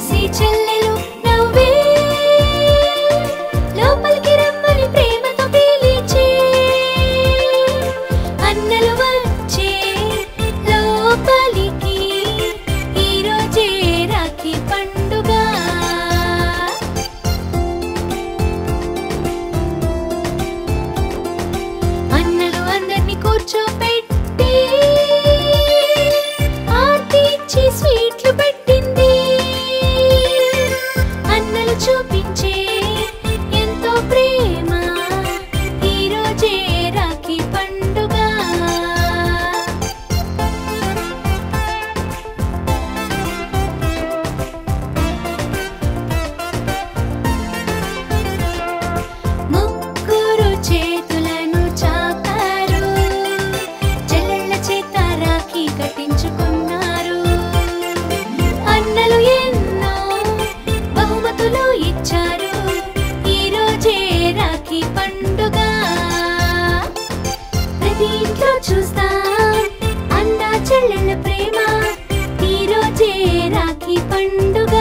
చేసి చెల్లెలు నవ్వే లోపలికి రమ్మని ప్రేమతో పిలిచే అన్నలు వచ్చే లోపలికి ఈరోజే రాఖీ పండుగ అన్నలు అందరినీ కూర్చోపెట్టి ఆర్తి ఇచ్చి స్వీట్లు పెట్టింది అన్నలు చూపించే ఎంతో ప్రేమ ఈరోజే రాఖీ పండుగ ముగ్గురు చేతులను చాపారు చెల్లెళ్ళ చేత రాఖీ కట్టించుకున్నారు అన్నలు ఎన్నో బహుమతులు ఇచ్చారు ఈరోజే రాఖీ పండుగ ప్రతి ఇంట్లో చూస్తాం అన్న చెల్లెళ్ళ ప్రేమ ఈరోజే రాఖీ పండుగ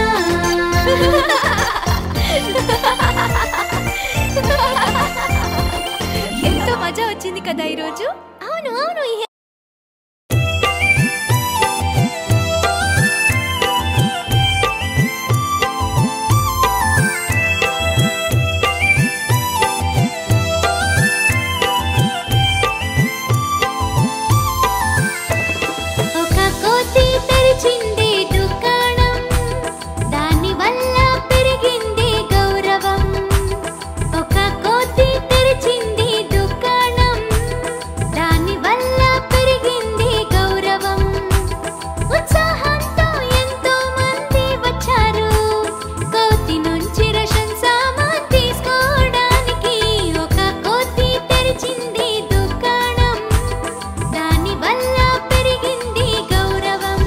ఎంతో మజా వచ్చింది కదా ఈరోజు అవును అవును ఈ ఒక కోతి తెరిచింది దుకాణం దాని వల్ల పెరిగింది గౌరవం ఒక కోతి తెరిచింది దుకాణం దాని వల్ల పెరిగింది గౌరవం ఉత్సాహంతో ఎంతో మంది వచ్చారు కోతి నుంచి రేషన్ సామాన్ తీసుకోవడానికి ఒక కోతి తెరిచింది దుకాణం దాని వల్ల పెరిగింది గౌరవం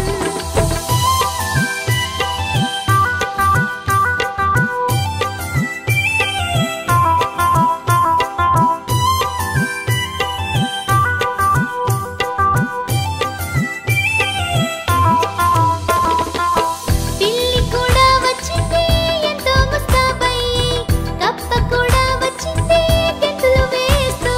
పిల్లి కూడా వచ్చింది ఎంతో ముస్తాబయ్యి కప్ప కూడా వచ్చింది గెంతులు వేస్తూ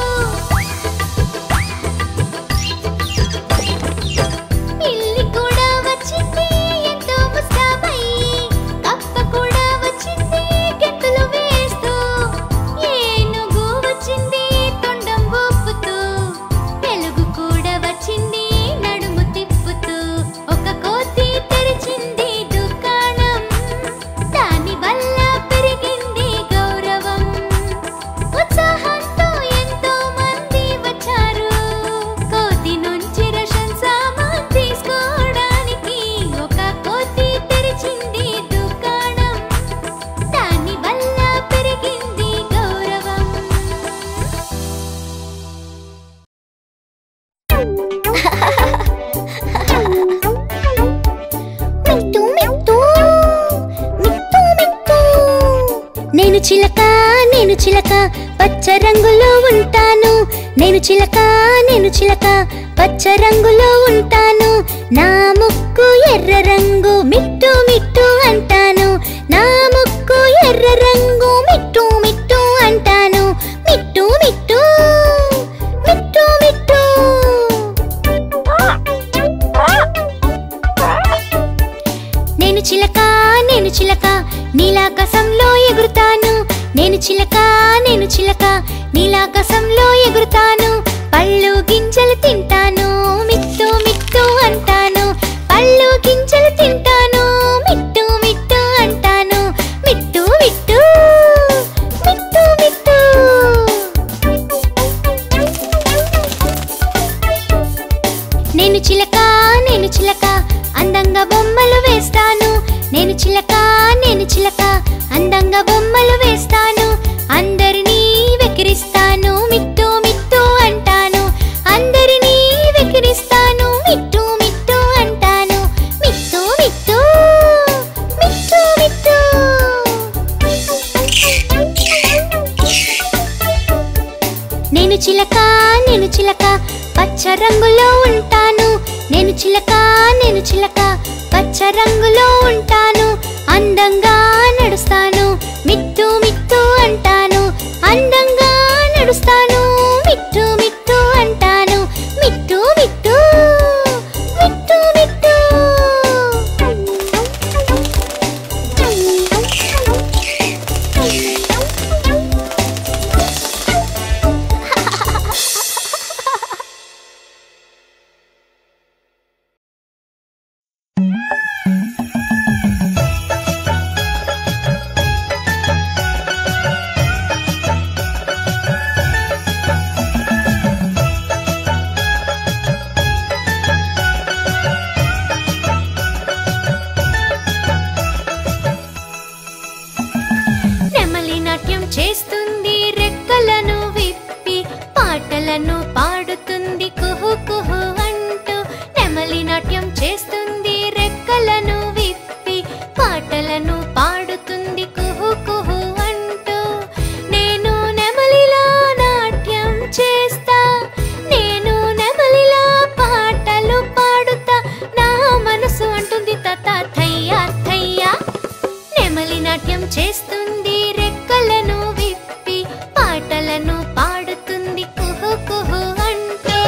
పిల్లి కూడా వచ్చింది ఎంతో ముస్తాబయ్యి కప్ప కూడా వచ్చింది గెంతులు వేస్తూ ఏనుగు వచ్చింది తొండం ఊపుతూ వెలుగు కూడా వచ్చింది నడుము తిప్పుతూ ఒక కోతి తెరిచింది దుకాణం దాని వల్ల పెరిగింది గౌరవం ఉత్సాహంతో ఎంతో మంది వచ్చారు కోతి నుంచి రేషన్ సామాన్ తీసుకోవడానికి ఒక కోతి తెరిచింది దుకాణం దాని వల్ల పెరిగింది గౌరవం మిట్టు మిట్టు మిట్టు మిట్టు నేను చిలక నేను చిలక పచ్చ రంగులో ఉంటాను నేను చిలక నేను చిలక పచ్చ రంగులో ఉంటాను నా ముక్కు ఎర్ర రంగు మిట్టు మిట్టు అంటాను నా ముక్కు ఎర్ర రంగు మిట్టు మిట్టు అంటాను మిట్టు మిట్టు మిట్టు మిట్టు నేను చిలక నేను చిలక నీలాకాశంలో ఎగురుతాను నేను చిలక నేను చిలక నీలాకాశంలో ఎగురుతాను పళ్ళు గింజలు తింటాను మిట్టు మిట్టు అంటాను పళ్ళు గింజలు తింటాను మిట్టు మిట్టు అంటాను మిట్టు మిట్టు మిట్టు మిట్టు నేను చిలక నేను చిలక అందంగా బొమ్మలు వేస్తాను నేను చిలక నేను చిలక అందంగా బొమ్మలు వేస్తాను అందరినీ వెకిరిస్తాను మిట్టు మిట్టు అంటాను అందరినీ వెకిరిస్తాను మిట్టు మిట్టు అంటాను మిట్టు మిట్టు మిట్టు మిట్టు నేను చిలక నేను చిలక పచ్చ రంగులో ఉంటాను నేను చిలక నేను చిలక పచ్చ రంగులో ఉంటాను పాటలను పాడుతుంది కుహు కుహు అంటూ నేను నెమలిలా నాట్యం చేస్తా నేను నెమలిలా పాటలు పాడుతా నా మనసు అంటుంది తత థయ్యా థయ్యా నెమలి నాట్యం చేస్తుంది రెక్కలను విప్పి పాటలను పాడుతుంది కుహు కుహు అంటూ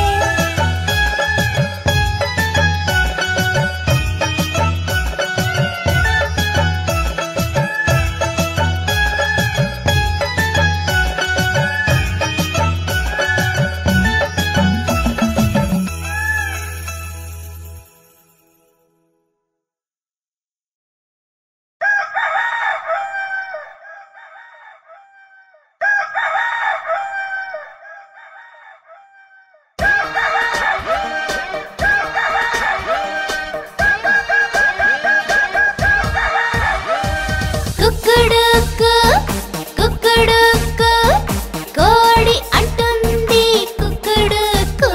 కుక్కుడుకు కుక్కుడుకు కోడి అంటుంది కుక్కుడుకు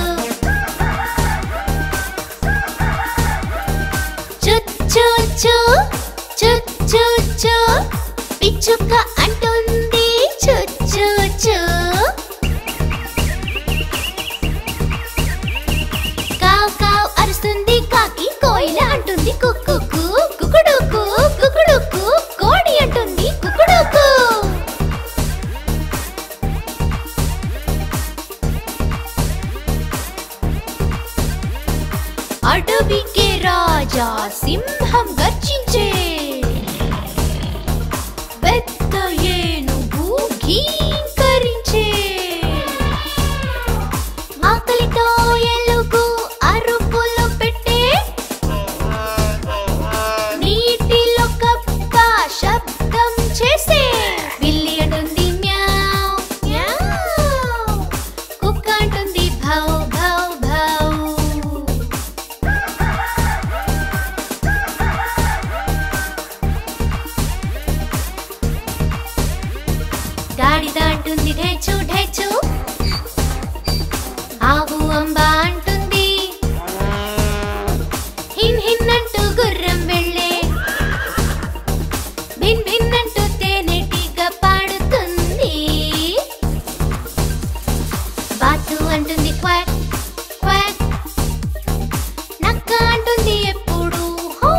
చుచ్చు చుచ్చు పిచ్చుక అంటుంది చుచ్చు కావ్ కావ్ అరుస్తుంది కాకి కోయిల అంటుంది కుక్కు కుకుడుకు కుకుడుకు కోడి అంటుంది కుకుడుకు అడవికి రాజా సింహం గర్జించే పెద్ద ఏనుగు గీంకరించే ఆకలితో ఎలుగు అరుపులు పెట్టే నీటిలో కప్ప శబ్దం చేసే పిల్లి అంటుంది మ్యావ్ మ్యావ్ కుక్క అంటుంది భౌ భౌ భౌ గాడిద అంటుంది ఢేచు ఢేచు ఆవు అంబ అంటుంది హిన్ హిన్ అంటూ గుర్రం వెళ్ళే భిన్ భిన్ అంటూ తేనెటీగ పాడుతుంది బాతు అంటుంది క్వాక్ క్వాక్ నక్క అంటుంది ఎప్పుడు హౌ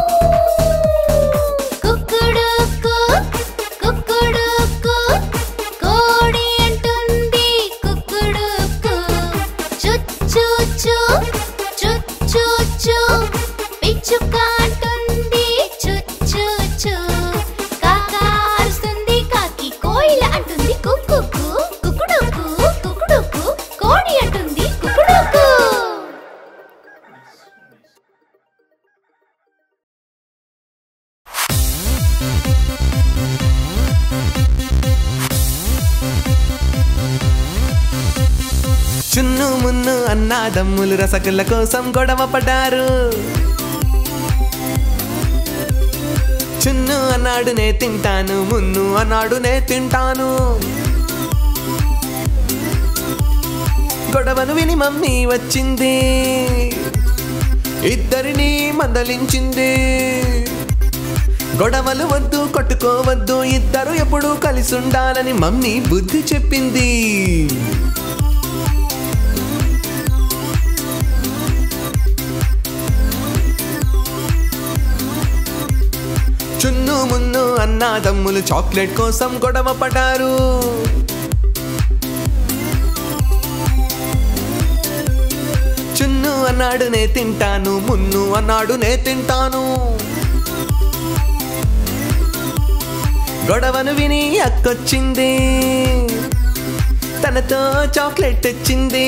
కుక్కుడుకు కుక్కుడుకు కోడి అంటుంది కుక్కుడుకు చుచ్చు చుచ్చు పిచ్చుక అంటుంది చుచ్చు కాక అరుస్తుంది కాకి కోయిల అంటుంది కుక్కుకు కుకుడుకు కుకుడుకు కోడి అంటుంది కుకుడుకు చున్ను మున్ను అన్నాదమ్ములు రసగుల్ల కోసం గొడవ పడ్డారు చున్ను అన్నాడు నే తింటాను మున్ను అన్నాడు నే తింటాను గొడవను విని మమ్మీ వచ్చింది ఇద్దరిని మందలించింది గొడవలు వద్దు కొట్టుకోవద్దు ఇద్దరు ఎప్పుడు కలిసి ఉండాలని మమ్మీ బుద్ధి చెప్పింది చున్ను మున్ను అన్నాదమ్ములు చాక్లెట్ కోసం గొడవ పడ్డారు చున్ను అన్నాడు నే తింటాను మున్ను అన్నాడు నే తింటాను గొడవను విని అక్కొచ్చింది తనతో చాక్లెట్ తెచ్చింది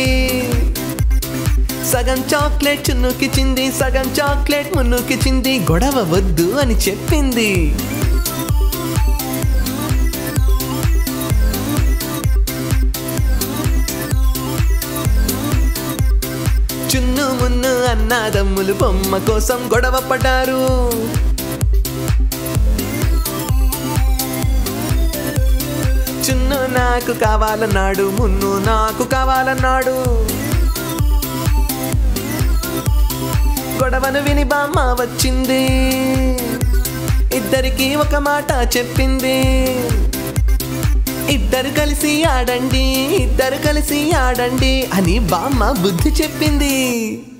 సగం చాక్లెట్ చున్నుకిచ్చింది సగం చాక్లెట్ మున్నుకిచ్చింది గొడవ వద్దు అని చెప్పింది చున్ను మున్ను అన్నాదమ్ములు బొమ్మ కోసం గొడవ పడ్డారు చున్ను నాకు కావాలన్నాడు మున్ను నాకు కావాలన్నాడు గొడవను విని బామ్మ వచ్చింది ఇద్దరికి ఒక మాట చెప్పింది ఇద్దరు కలిసి ఆడండి ఇద్దరు కలిసి ఆడండి అని బామ్మ బుద్ధి చెప్పింది